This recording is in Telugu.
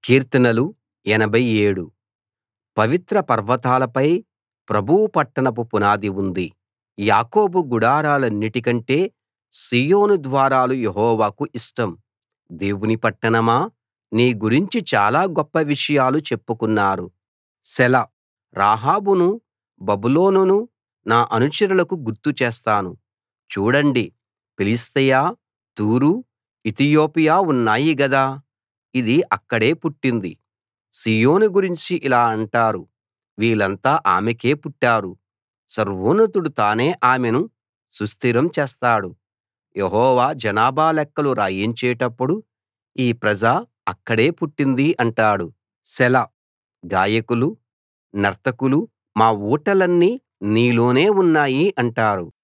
కీర్తనలు 87 పవిత్ర పర్వతాలపై ప్రభువు పట్టణపు పునాది ఉంది యాకోబు గుడారాలన్నిటికంటే సీయోను ద్వారాలు యెహోవాకు ఇష్టం దేవుని పట్టణమా నీ గురించి చాలా గొప్ప విషయాలు చెప్పుకున్నారు సెలా రాహాబును బబులోనును నా అనుచరులకు గుర్తు చేస్తాను చూడండి ఫిలిష్తియ తూరు ఇతియోపియా ఉన్నాయి గదా ఇది అక్కడే పుట్టింది సీయోను గురించి ఇలా అంటారు వీళ్ళంతా ఆమెకే పుట్టారు సర్వోన్నతుడు తానే ఆమెను సుస్థిరం చేస్తాడు యెహోవా జనాభా లెక్కలు రాయించేటప్పుడు ఈ ప్రజ అక్కడే పుట్టింది అంటాడు సెలా గాయకులు నర్తకులు మా ఊటలన్నీ నీలోనే ఉన్నాయి అంటారు